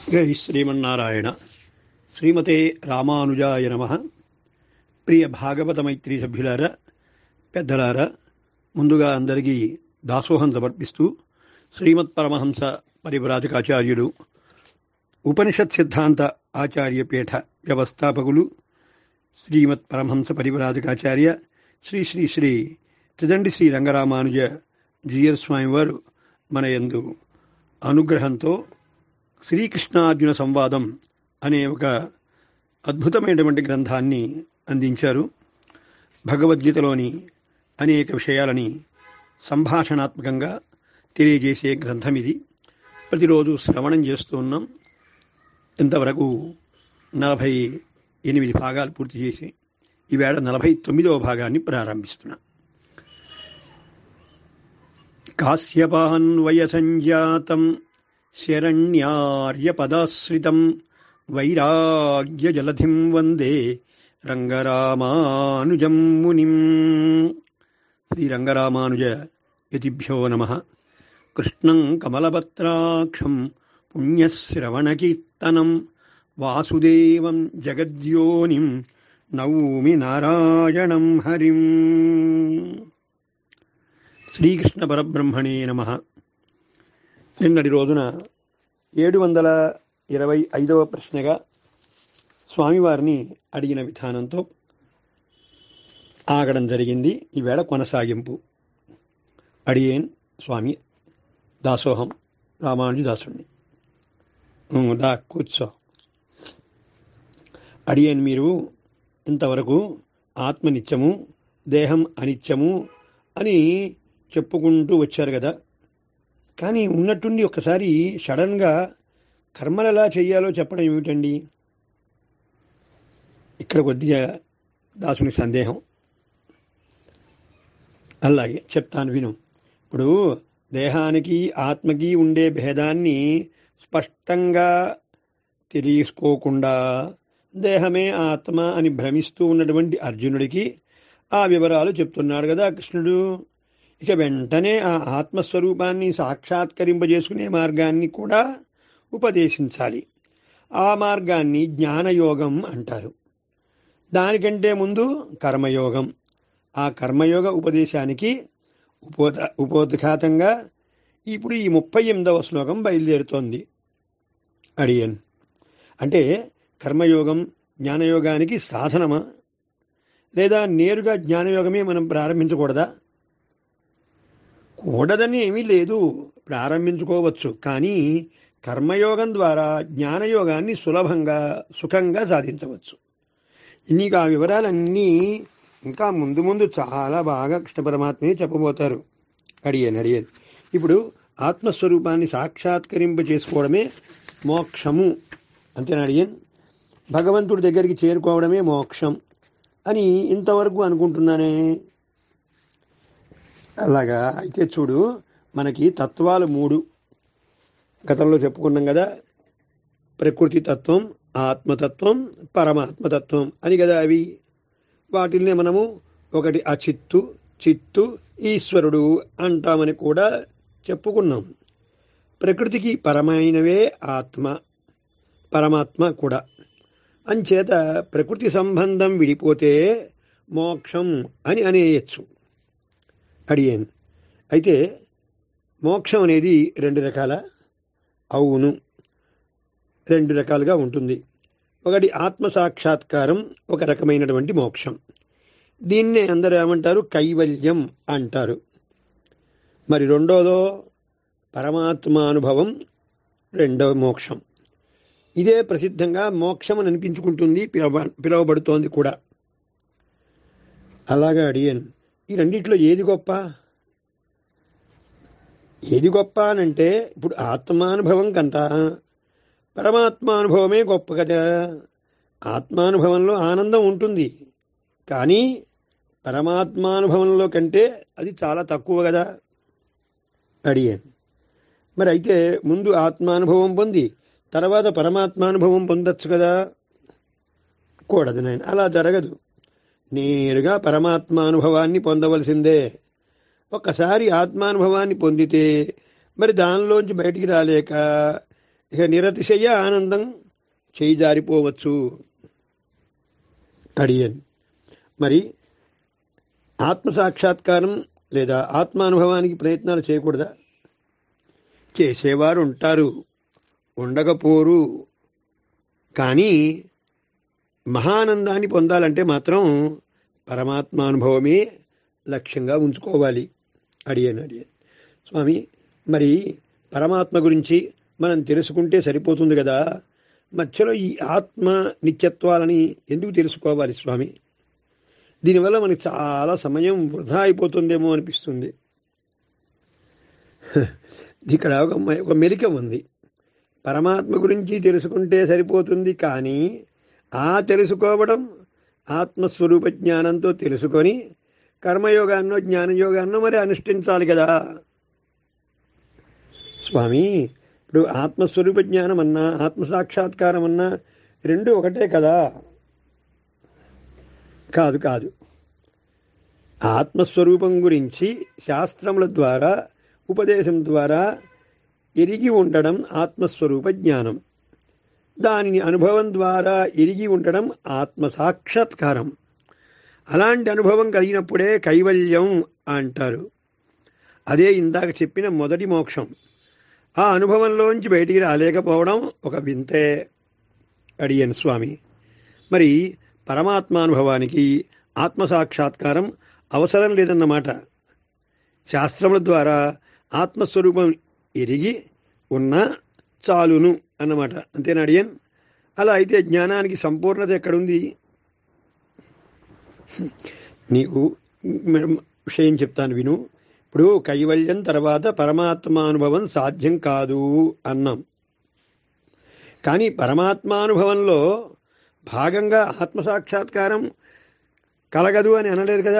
జై శ్రీమన్నారాయణ శ్రీమతే రామానుజాయ నమ ప్రియ భాగవత మైత్రి సభ్యులారా పెద్దలారా ముందుగా అందరికీ దాసోహం సమర్పిస్తూ శ్రీమత్ పరమహంస పరివ్రాజకాచార్యులు ఉపనిషత్ సిద్ధాంత ఆచార్యపీఠ వ్యవస్థాపకులు శ్రీమత్ పరమహంస పరివ్రాజకాచార్య శ్రీ శ్రీ శ్రీ త్రిదండి శ్రీ రంగరామానుజ జీయర్ స్వామి వారు మన యందు అనుగ్రహంతో శ్రీకృష్ణార్జున సంవాదం అనే ఒక అద్భుతమైనటువంటి గ్రంథాన్ని అందించారు భగవద్గీతలోని అనేక విషయాలని సంభాషణాత్మకంగా తెలియజేసే గ్రంథం ఇది ప్రతిరోజు శ్రవణం చేస్తూ ఉన్నాం ఇంతవరకు నలభై ఎనిమిది భాగాలు పూర్తి చేసి ఈవేళ నలభై తొమ్మిదవ భాగాన్ని ప్రారంభిస్తున్నా కాశ్యపాన్వయ సంజాతం శరణ్యార్యపదాశ్రితం వైరాగ్యజలధిం వందే రంగరామానుజం మునిం శ్రీరంగరామానుజ యతిభ్యో నమ కృష్ణం కమలపత్రాక్షం పుణ్యశ్రవణకీర్తనం వాసుదేవం జగద్యోనిం నౌమి నారాయణం హరిం శ్రీకృష్ణ పరబ్రహ్మణే నమ నిన్నటి రోజున ఏడు వందల ఇరవై ఐదవ ప్రశ్నగా స్వామివారిని అడిగిన విధానంతో ఆగడం జరిగింది ఈవేళ కొనసాగింపు అడియేన్ స్వామి దాసోహం రామానుజు దాసుణ్ణి ఉమ్, దా కూర్చో అడియేన్ మీరు ఇంతవరకు ఆత్మ నిత్యము దేహం అనిత్యము అని చెప్పుకుంటూ వచ్చారు కదా కానీ ఉన్నట్టుండి ఒకసారి సడన్గా కర్మలు ఎలా చేయాలో చెప్పడం ఏమిటండి ఇక్కడ కొద్దిగా దాసుని సందేహం అలాగే చెప్తాను విను ఇప్పుడు దేహానికి ఆత్మకి ఉండే భేదాన్ని స్పష్టంగా తెలియసుకోకుండా దేహమే ఆత్మ అని భ్రమిస్తూ ఉన్నటువంటి అర్జునుడికి ఆ వివరాలు చెప్తున్నాడు కదా కృష్ణుడు ఇక వెంటనే ఆ ఆత్మస్వరూపాన్ని సాక్షాత్కరింపజేసుకునే మార్గాన్ని కూడా ఉపదేశించాలి ఆ మార్గాన్ని జ్ఞానయోగం అంటారు దానికంటే ముందు కర్మయోగం ఆ కర్మయోగ ఉపదేశానికి ఉపోత ఉపోద్ఘాతంగా ఇప్పుడు ఈ ముప్పై ఎనిమిదవ శ్లోకం బయలుదేరుతోంది అడియన్ అంటే కర్మయోగం జ్ఞానయోగానికి సాధనమా లేదా నేరుగా జ్ఞానయోగమే మనం ప్రారంభించకూడదా కూడదని ఏమీ లేదు ప్రారంభించుకోవచ్చు కానీ కర్మయోగం ద్వారా జ్ఞానయోగాన్ని సులభంగా సుఖంగా సాధించవచ్చు నీకు ఆ వివరాలన్నీ ఇంకా ముందు ముందు చాలా బాగా కృష్ణ పరమాత్మే చెప్పబోతారు అడిగాను అడిగాను ఇప్పుడు ఆత్మస్వరూపాన్ని సాక్షాత్కరింప చేసుకోవడమే మోక్షము అంతేనా అడిగాను భగవంతుడి దగ్గరికి చేరుకోవడమే మోక్షం అని ఇంతవరకు అనుకుంటున్నానే అలాగా అయితే చూడు మనకి తత్వాలు మూడు గతంలో చెప్పుకున్నాం కదా ప్రకృతి తత్వం ఆత్మతత్వం పరమాత్మతత్వం అని కదా అవి వాటిల్ని మనము ఒకటి అచిత్తు చిత్తు ఈశ్వరుడు అంటామని కూడా చెప్పుకున్నాం ప్రకృతికి పరమైనవే ఆత్మ పరమాత్మ కూడా అంచేత ప్రకృతి సంబంధం విడిపోతే మోక్షం అని అనేయచ్చు అడిగాను అయితే మోక్షం అనేది రెండు రకాల అవును రెండు రకాలుగా ఉంటుంది ఒకటి ఆత్మ సాక్షాత్కారం ఒక రకమైనటువంటి మోక్షం దీన్నే అందరూ ఏమంటారు కైవల్యం అంటారు మరి రెండోదో పరమాత్మానుభవం రెండవ మోక్షం ఇదే ప్రసిద్ధంగా మోక్షం అని అనిపించుకుంటుంది పిలవ పిలువబడుతోంది కూడా అలాగా అడిగాను ఈ రెండిట్లో ఏది గొప్ప ఏది గొప్ప అనంటే ఇప్పుడు ఆత్మానుభవం కంట పరమాత్మానుభవమే గొప్ప కదా ఆత్మానుభవంలో ఆనందం ఉంటుంది కానీ పరమాత్మానుభవంలో కంటే అది చాలా తక్కువ కదా అడిగాను మరి అయితే ముందు ఆత్మానుభవం పొంది తర్వాత పరమాత్మానుభవం పొందొచ్చు కదా కూడదు నేను అలా జరగదు నేరుగా పరమాత్మానుభవాన్ని పొందవలసిందే ఒక్కసారి ఆత్మానుభవాన్ని పొందితే మరి దానిలోంచి బయటికి రాలేక ఇక నిరతిశయ ఆనందం చేయి జారిపోవచ్చు అడియన్ మరి ఆత్మ సాక్షాత్కారం లేదా ఆత్మానుభవానికి ప్రయత్నాలు చేయకూడదా చేసేవారు ఉంటారు ఉండకపోరు కానీ మహానందాన్ని పొందాలంటే మాత్రం పరమాత్మానుభవమే లక్ష్యంగా ఉంచుకోవాలి అడిగాను అడిగాను స్వామి మరి పరమాత్మ గురించి మనం తెలుసుకుంటే సరిపోతుంది కదా మధ్యలో ఈ ఆత్మ నిత్యత్వాలని ఎందుకు తెలుసుకోవాలి స్వామి దీనివల్ల మనకి చాలా సమయం వృధా అయిపోతుందేమో అనిపిస్తుంది ఇక్కడ ఒక ఒక మెలిక ఉంది పరమాత్మ గురించి తెలుసుకుంటే సరిపోతుంది కానీ ఆ తెలుసుకోవడం ఆత్మస్వరూప జ్ఞానంతో తెలుసుకొని కర్మయోగాన్నో జ్ఞానయోగాన్నో మరి అనుష్ఠించాలి కదా స్వామి ఇప్పుడు ఆత్మస్వరూప జ్ఞానం అన్నా ఆత్మసాక్షాత్కారం అన్నా రెండు ఒకటే కదా కాదు కాదు ఆత్మస్వరూపం గురించి శాస్త్రముల ద్వారా ఉపదేశం ద్వారా ఎరిగి ఉండడం ఆత్మస్వరూప జ్ఞానం దానిని అనుభవం ద్వారా ఎరిగి ఉండడం ఆత్మ సాక్షాత్కారం అలాంటి అనుభవం కలిగినప్పుడే కైవల్యం అంటారు అదే ఇందాక చెప్పిన మొదటి మోక్షం ఆ అనుభవంలోంచి బయటికి రాలేకపోవడం ఒక వింతే అడియన్ స్వామి మరి పరమాత్మానుభవానికి ఆత్మసాక్షాత్కారం అవసరం లేదన్నమాట శాస్త్రముల ద్వారా ఆత్మస్వరూపం ఎరిగి ఉన్నా చాలును అన్నమాట అంతేనా అడియన్ అలా అయితే జ్ఞానానికి సంపూర్ణత ఎక్కడుంది నీకు విషయం చెప్తాను విను ఇప్పుడు కైవల్యం తర్వాత పరమాత్మానుభవం సాధ్యం కాదు అన్నాం కానీ పరమాత్మానుభవంలో భాగంగా ఆత్మసాక్షాత్కారం కలగదు అని అనలేదు కదా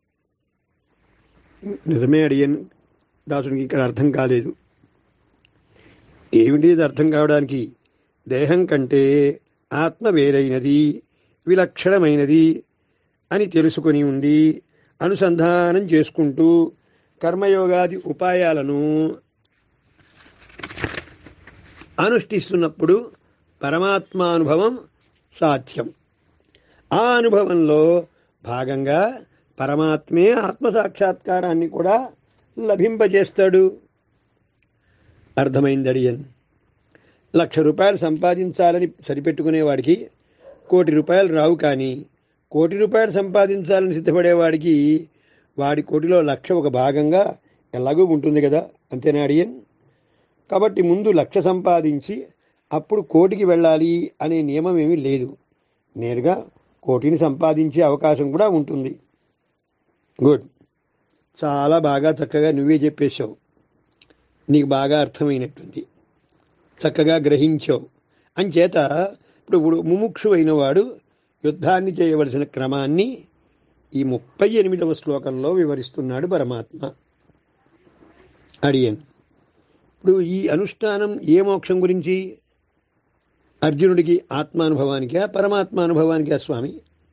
నిజమే అడియన్ దాసునికి ఇక్కడ అర్థం కాలేదు ఏమిటి ఇది అర్థం కావడానికి దేహం కంటే ఆత్మ వేరైనది విలక్షణమైనది అని తెలుసుకొని ఉండి అనుసంధానం చేసుకుంటూ కర్మయోగాది ఉపాయాలను అనుష్ఠిస్తున్నప్పుడు పరమాత్మానుభవం సాధ్యం ఆ అనుభవంలో భాగంగా పరమాత్మే ఆత్మసాక్షాత్కారాన్ని కూడా లభింపజేస్తాడు అర్థమైంది అడియన్ లక్ష రూపాయలు సంపాదించాలని సరిపెట్టుకునేవాడికి కోటి రూపాయలు రావు కానీ కోటి రూపాయలు సంపాదించాలని సిద్ధపడేవాడికి వాడి కోటిలో లక్ష ఒక భాగంగా ఎలాగూ ఉంటుంది కదా అంతేనా అడియన్ కాబట్టి ముందు లక్ష సంపాదించి అప్పుడు కోటికి వెళ్ళాలి అనే నియమం ఏమీ లేదు నేరుగా కోటిని సంపాదించే అవకాశం కూడా ఉంటుంది గుడ్ చాలా బాగా చక్కగా నువ్వే చెప్పేశావు నీకు బాగా అర్థమైనట్టుంది చక్కగా గ్రహించావు అంచేత ఇప్పుడు ముముక్షు అయిన వాడు యుద్ధాన్ని చేయవలసిన క్రమాన్ని ఈ ముప్పై ఎనిమిదవ శ్లోకంలో వివరిస్తున్నాడు పరమాత్మ అడియన్ ఇప్పుడు ఈ అనుష్ఠానం ఏ మోక్షం గురించి అర్జునుడికి ఆత్మానుభవానికా పరమాత్మానుభవానికా స్వామి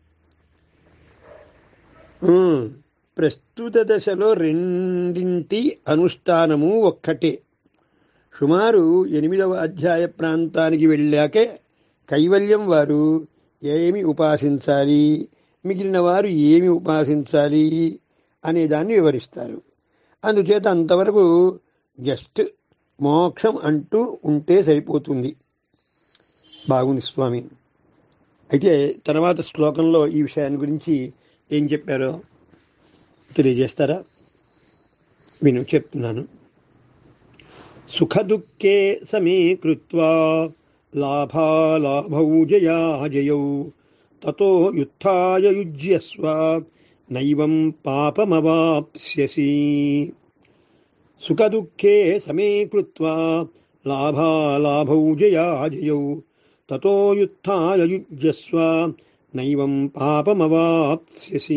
ప్రస్తుత దశలో రెండింటి అనుష్ఠానము ఒక్కటే సుమారు ఎనిమిదవ అధ్యాయ ప్రాంతానికి వెళ్ళాకే కైవల్యం వారు ఏమి ఉపాసించాలి మిగిలిన వారు ఏమి ఉపాసించాలి అనే దాన్ని వివరిస్తారు అందుచేత అంతవరకు జస్ట్ మోక్షం అంటూ ఉంటే సరిపోతుంది బాగుంది స్వామి అయితే తర్వాత శ్లోకంలో ఈ విషయాన్ని గురించి ఏం చెప్పారో తెలియజేస్తారా విను చెప్తున్నాను సుఖదుఃఖే సమీకృత్వా లాభాలాభౌ జయాజయౌ తతో యుద్ధాయ యుజ్యస్వ నైవం పాపమవాప్స్యసి సుఖదుఃఖే సమీకృత్వా లాభాలాభౌ జయాజయౌ తతో యుద్ధాయ యుజ్యస్వ నైవం పాపమవాప్స్యసి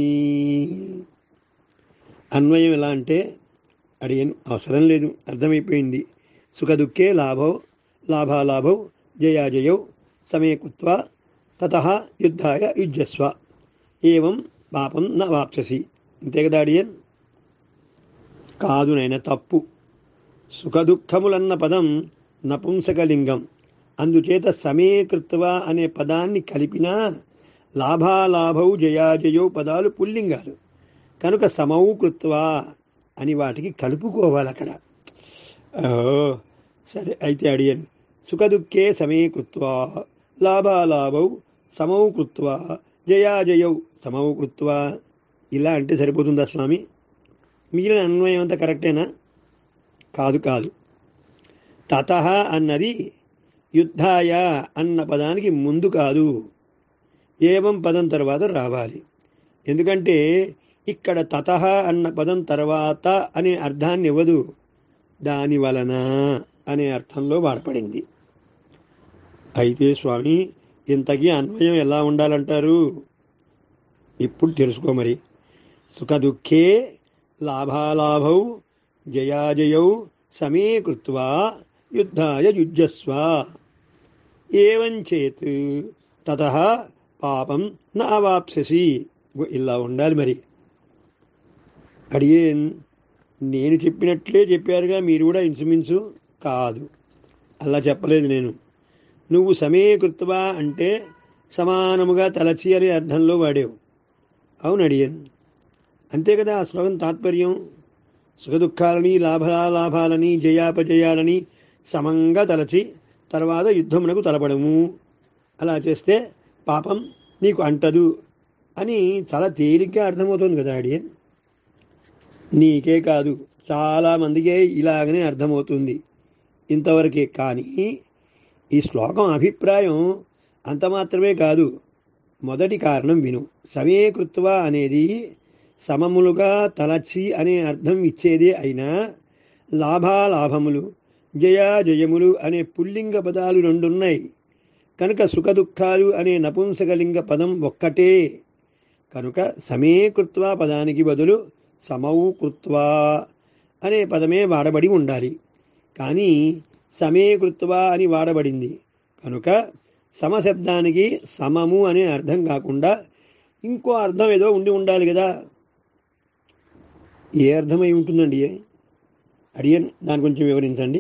అన్వయం ఎలా అంటే అడిగను అవసరం లేదు అర్థమైపోయింది సుఖదుఃఖే లాభౌ లాభాలాభౌ జయాజయౌ సమీకృత్వ తత యుద్ధాయ యుజ్యస్వ ఏవం పాపం న వాప్ససి అంతే కదా అడియన్ కాదు నైనా తప్పు సుఖదుఖములన్న పదం నపుంసకలింగం అందుచేత సమీకృత్వ అనే పదాన్ని కలిపినా లాభాలాభౌ జయాజయౌ పదాలు పుల్లింగాలు కనుక సమౌ కృత్వా అని వాటికి కలుపుకోవాలి అక్కడ ఓ, సరే అయితే అడియన్ సుఖదుఖే సమీకృత్వా లాభాలాభౌ సమౌ కృత్వా జయాజయౌ సమౌ కృత్వా ఇలా అంటే సరిపోతుందా స్వామి మిగిలిన అన్వయం అంతా కరెక్టేనా కాదు కాదు తత అన్నది యుద్ధాయ అన్న పదానికి ముందు కాదు ఏవం పదం తర్వాత రావాలి ఎందుకంటే ఇక్కడ తత అన్న పదం తర్వాత అనే అర్థాన్ని ఇవ్వదు దాని వలన అనే అర్థంలో వాడపడింది అయితే స్వామి ఇంతకీ అన్వయం ఎలా ఉండాలంటారు ఇప్పుడు తెలుసుకో మరి సుఖదుఖే లాభాలాభౌ జయాజయౌ సమీకృత్వా యుద్ధాయ యుజ్యస్వ ఏవం చేత్ తత పాపం నా అవాప్స్యసి ఇలా ఉండాలి మరి అడిగే నేను చెప్పినట్లే చెప్పారుగా మీరు కూడా ఇంచుమించు కాదు అలా చెప్పలేదు నేను నువ్వు సమీకృత్వా అంటే సమానముగా తలచి అనే అర్థంలో వాడేవు అవును అడియన్ అంతే కదా ఆ శ్లోకం తాత్పర్యం సుఖదుఖాలని లాభాలాభాలని జయాపజయాలని సమంగా తలచి తర్వాత యుద్ధమునకు తలపడము అలా చేస్తే పాపం నీకు అంటదు అని చాలా తేలిగ్గా అర్థమవుతుంది కదా అడియన్ నీకే కాదు చాలా మందికే ఇలాగనే అర్థమవుతుంది ఇంతవరకే కానీ ఈ శ్లోకం అభిప్రాయం అంత మాత్రమే కాదు మొదటి కారణం విను సమీకృత్వ అనేది సమములుగా తలచి అనే అర్థం ఇచ్చేదే అయినా లాభాలాభములు జయాజయములు అనే పుల్లింగ పదాలు రెండున్నాయి కనుక సుఖదుఖాలు అనే నపుంసకలింగ పదం ఒక్కటే కనుక సమీకృత్వ పదానికి బదులు సమౌ కృత్వా అనే పదమే వాడబడి ఉండాలి కానీ సమీకృత్వ అని వాడబడింది కనుక సమశబ్దానికి సమము అనే అర్థం కాకుండా ఇంకో అర్థం ఏదో ఉండి ఉండాలి కదా ఏ అర్థమై ఉంటుందండి అడియన్ దాని కొంచెం వివరించండి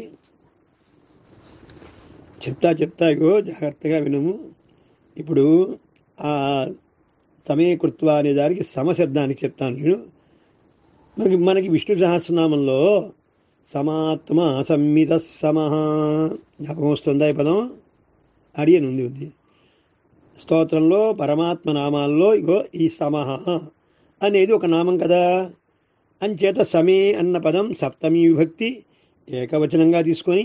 చెప్తా చెప్తా ఇగో జాగ్రత్తగా వినము ఇప్పుడు ఆ సమీకృత్వ అనే దానికి సమశబ్దానికి చెప్తాను నేను మనకి మనకి విష్ణు సహస్రనామంలో సమాత్మ సంమిత సమహ జ్ఞాపకం వస్తుందా ఈ పదం అడియన్ ఉంది ఉంది స్తోత్రంలో పరమాత్మ నామాల్లో ఇగో ఈ సమహ అనేది ఒక నామం కదా అంచేత సమే అన్న పదం సప్తమి విభక్తి ఏకవచనంగా తీసుకొని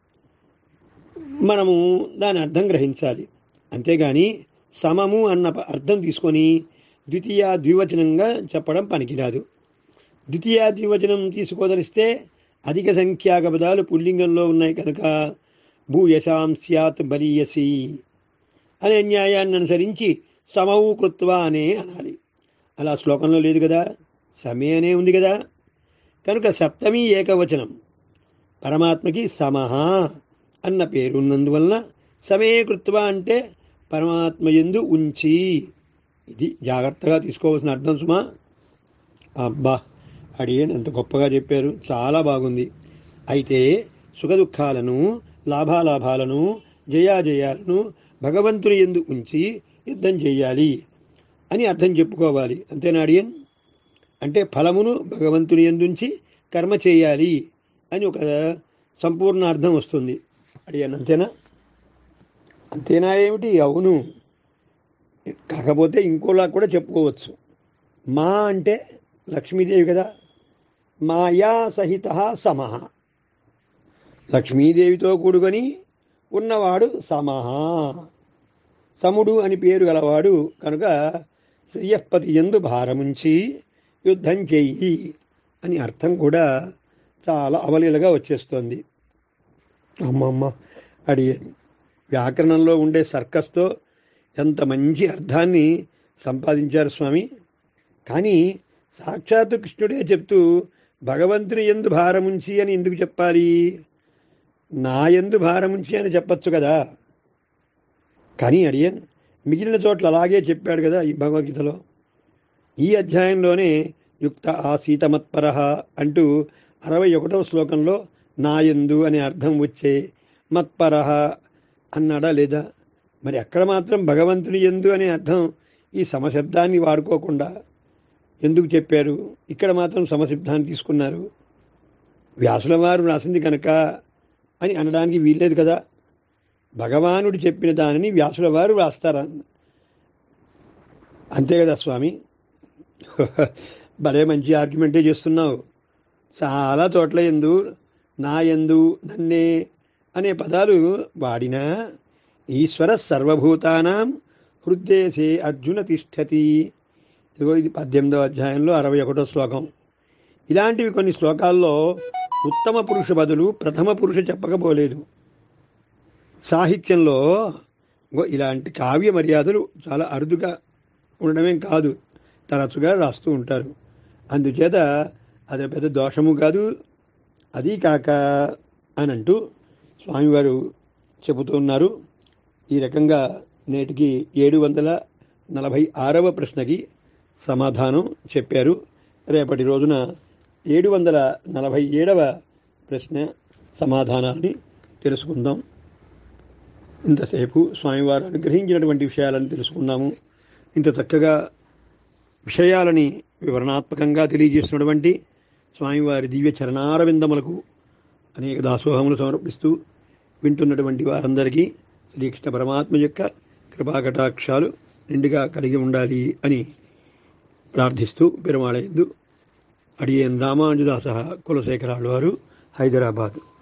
మనము దాని అర్థం గ్రహించాలి అంతేగాని సమము అన్న ప- అర్థం తీసుకొని ద్వితీయ ద్వివచనంగా చెప్పడం పనికిరాదు ద్వితీయ ద్వివచనం తీసుకోదలిస్తే అధిక సంఖ్యాక పదాలు పుల్లింగంలో ఉన్నాయి కనుక భూయశాం స్యాత్ బలీయసి అనే న్యాయాన్ని అనుసరించి సమవు కృత్వ అనే అనాలి అలా శ్లోకంలో లేదు కదా సమే అనే ఉంది కదా కనుక సప్తమి ఏకవచనం పరమాత్మకి సమహ అన్న పేరు ఉన్నందువలన సమే కృత్వ అంటే పరమాత్మ ఎందు ఉంచి ఇది జాగ్రత్తగా తీసుకోవాల్సిన అర్థం సుమా అబ్బా అడియన్ ఎంత గొప్పగా చెప్పారు చాలా బాగుంది అయితే సుఖదుఖాలను లాభాలాభాలను జయాజయాలను భగవంతుని ఎందు ఉంచి యుద్ధం చేయాలి అని అర్థం చెప్పుకోవాలి అంతేనా అడియన్ అంటే ఫలమును భగవంతుని ఎందుంచి కర్మ చేయాలి అని ఒక సంపూర్ణ అర్థం వస్తుంది అడియన్ అంతేనా అంతేనా ఏమిటి అవును కాకపోతే ఇంకోలా కూడా చెప్పుకోవచ్చు మా అంటే లక్ష్మీదేవి కదా మాయా సహిత సమహ లక్ష్మీదేవితో కూడుకొని ఉన్నవాడు సమహ సముడు అని పేరు గలవాడు కనుక శ్రీయపతి ఎందు భారముంచి యుద్ధం చెయ్యి అని అర్థం కూడా చాలా అవలీలగా వచ్చేస్తోంది అమ్మమ్మ అడిగే వ్యాకరణంలో ఉండే సర్కస్తో ఎంత మంచి అర్థాన్ని సంపాదించారు స్వామి కానీ సాక్షాత్తు కృష్ణుడే చెప్తూ భగవంతుని ఎందు భారముంచి అని ఎందుకు చెప్పాలి నా ఎందు భారముంచి అని చెప్పచ్చు కదా కానీ అడియన్ మిగిలిన చోట్ల అలాగే చెప్పాడు కదా ఈ భగవద్గీతలో ఈ అధ్యాయంలోనే యుక్త ఆసీతమత్పర అంటూ అరవై ఒకటవ శ్లోకంలో నాయందు అనే అర్థం వచ్చే మత్పరహ అన్నాడా లేదా మరి అక్కడ మాత్రం భగవంతుని ఎందు అనే అర్థం ఈ సమశబ్దాన్ని వాడుకోకుండా ఎందుకు చెప్పారు ఇక్కడ మాత్రం సమశబ్దాన్ని తీసుకున్నారు వ్యాసుల వారు రాసింది కనుక అని అనడానికి వీల్లేదు కదా భగవానుడు చెప్పిన దానిని వ్యాసుల వారు రాస్తారా అంతే కదా స్వామి భలే మంచి ఆర్గ్యుమెంటే చేస్తున్నావు చాలా చోట్ల ఎందు నా ఎందు నన్నే అనే పదాలు వాడినా ఈశ్వర సర్వభూతానాం హృద్దేశే అర్జున తిష్టతి ఇదిగో ఇది పద్దెనిమిదో అధ్యాయంలో అరవై ఒకటో శ్లోకం ఇలాంటివి కొన్ని శ్లోకాల్లో ఉత్తమ పురుష బదులు ప్రథమ పురుష చెప్పకపోలేదు సాహిత్యంలో ఇగో ఇలాంటి కావ్య మర్యాదలు చాలా అరుదుగా ఉండడమేం కాదు తరచుగా రాస్తూ ఉంటారు అందుచేత అది పెద్ద దోషము కాదు అది కాక అని అంటూ స్వామివారు చెబుతున్నారు ఈ రకంగా నేటికి ఏడు వందల నలభై ఆరవ ప్రశ్నకి సమాధానం చెప్పారు రేపటి రోజున ఏడు వందల నలభై ఏడవ ప్రశ్న సమాధానాన్ని తెలుసుకుందాం ఇంతసేపు స్వామివారు అనుగ్రహించినటువంటి విషయాలను తెలుసుకున్నాము ఇంత చక్కగా విషయాలని వివరణాత్మకంగా తెలియజేసినటువంటి స్వామివారి దివ్య చరణారవిందములకు అనేక దాసోహములు సమర్పిస్తూ వింటున్నటువంటి వారందరికీ శ్రీకృష్ణ పరమాత్మ యొక్క కృపాకటాక్షాలు నిండుగా కలిగి ఉండాలి అని ప్రార్థిస్తూ పెరుమాళయందు అడియన్ రామానుజదాస కులశేఖరాలు వారు హైదరాబాద్